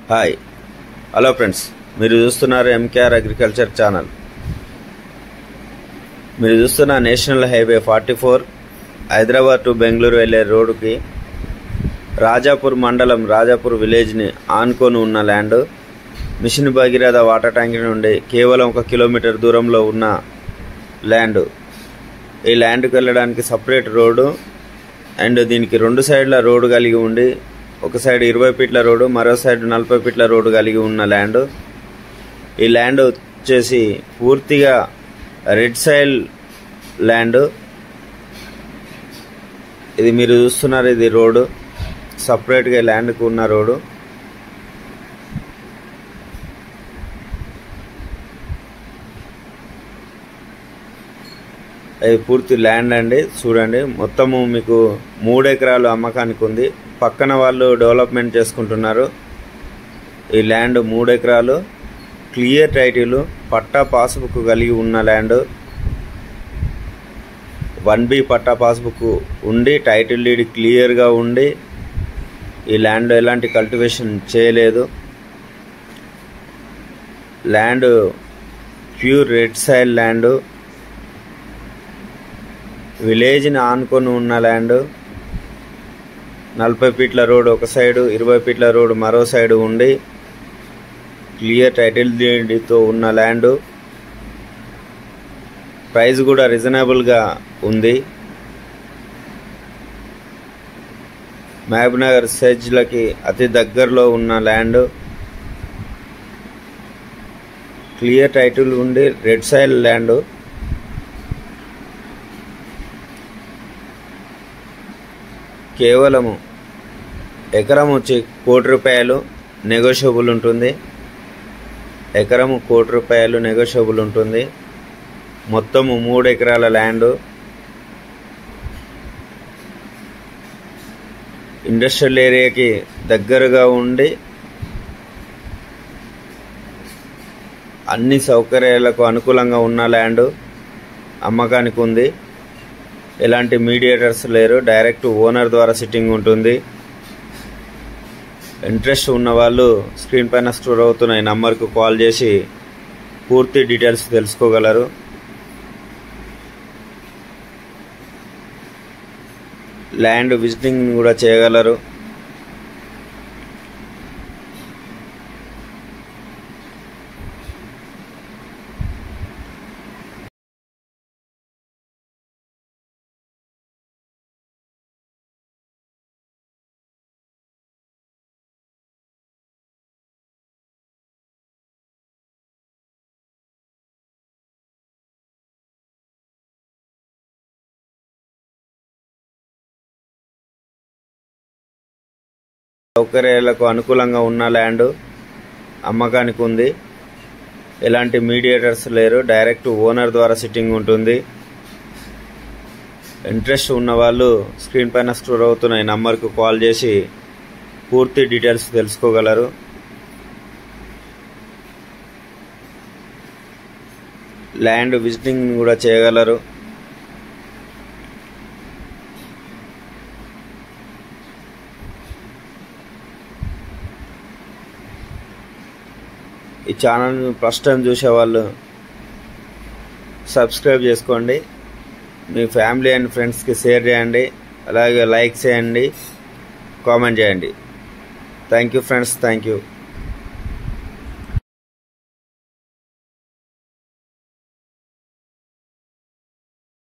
hi hello friends మీరు చూస్తున్నారు MKR agriculture channel మీరు చూస్తున్న national highway forty four Hyderabad to Bengaluru వెళ్ళే రోడ్డుకి రాజాపూర్ మండలం రాజాపూర్ విలేజ్ని ఆనుకొని ఉన్న land mission Bhagiratha water tank నుండి కేవలం ఒక కిలోమీటర్ దూరంలో ఉన్న ల్యాండ్ ఈ ల్యాండ్కి వెళ్ళడానికి సపరేట్ రోడ్డు అండ్ దీనికి రెండు సైడ్ల రోడ్డు కలిగి ఉండి ఒక సైడ్ ఇరవై ఫీట్ల రోడ్డు మరో సైడ్ నలభై ఫీట్ల రోడ్డు కలిగి ఉన్న ల్యాండ్ ఈ ల్యాండ్ వచ్చేసి పూర్తిగా రెడ్ సైల్ ల్యాండ్ ఇది మీరు చూస్తున్నారు ఇది రోడ్డు సపరేట్గా ల్యాండ్కి ఉన్న రోడ్డు ఇది పూర్తి ల్యాండ్ అండి చూడండి మొత్తము మీకు మూడు ఎకరాలు అమ్మకానికి ఉంది పక్కన వాళ్ళు డెవలప్మెంట్ చేసుకుంటున్నారు ఈ ల్యాండ్ మూడు ఎకరాలు క్లియర్ టైటిల్ పట్టా పాస్బుక్ కలిగి ఉన్న ల్యాండ్ వన్ బి పట్టా పాస్బుక్ ఉండి టైటిల్ డీడ్ క్లియర్గా ఉండి ఈ ల్యాండ్ ఎలాంటి కల్టివేషన్ చేయలేదు land pure red soil land విలేజ్ని ఆనుకొని ఉన్న ల్యాండ్ నలభై ఫీట్ల రోడ్ ఒక సైడు ఇరవై ఫీట్ల రోడ్ మరో సైడు ఉండి క్లియర్ టైటిల్ డీడ్తో ఉన్న ల్యాండ్ ప్రైస్ కూడా రీజనబుల్గా ఉంది మహబూబ్నగర్ సెజ్లకి అతి దగ్గరలో ఉన్న ల్యాండ్ క్లియర్ టైటిల్ ఉండి రెడ్ సైల్ ల్యాండ్ కేవలము ఎకరం వచ్చి కోటి రూపాయలు నెగోషియబుల్ ఉంటుంది ఎకరము కోటి రూపాయలు నెగోషియబుల్ ఉంటుంది మొత్తము మూడు ఎకరాల ల్యాండ్ ఇండస్ట్రియల్ ఏరియాకి దగ్గరగా ఉండి అన్ని సౌకర్యాలకు అనుకూలంగా ఉన్న ల్యాండ్ అమ్మకానికి ఉంది ఎలాంటి మీడియేటర్స్ లేరు డైరెక్ట్ ఓనర్ ద్వారా సిట్టింగ్ ఉంటుంది ఇంట్రెస్ట్ ఉన్న వాళ్ళు స్క్రీన్ పైన స్టోర్ అవుతున్న ఈ నంబర్కు కాల్ చేసి పూర్తి డీటెయిల్స్ తెలుసుకోగలరు ల్యాండ్ విజిటింగ్ కూడా చేయగలరు సౌకర్యాలకు అనుకూలంగా ఉన్న ల్యాండ్ అమ్మకానికి ఉంది ఎలాంటి మీడియేటర్స్ లేరు డైరెక్ట్ ఓనర్ ద్వారా సిట్టింగ్ ఉంటుంది ఇంట్రెస్ట్ ఉన్న వాళ్ళు స్క్రీన్ పైన స్టోర్ అవుతున్న ఈ నంబర్కు కాల్ చేసి పూర్తి డీటెయిల్స్ తెలుసుకోగలరు ల్యాండ్ విజిటింగ్ కూడా చేయగలరు ఈ ఛానల్ ఫస్ట్ టైం చూసేవాళ్ళు సబ్స్క్రైబ్ చేసుకోండి మీ ఫ్యామిలీ అండ్ ఫ్రెండ్స్కి షేర్ చేయండి అలాగే లైక్ చేయండి కామెంట్ చేయండి thank you friends thank you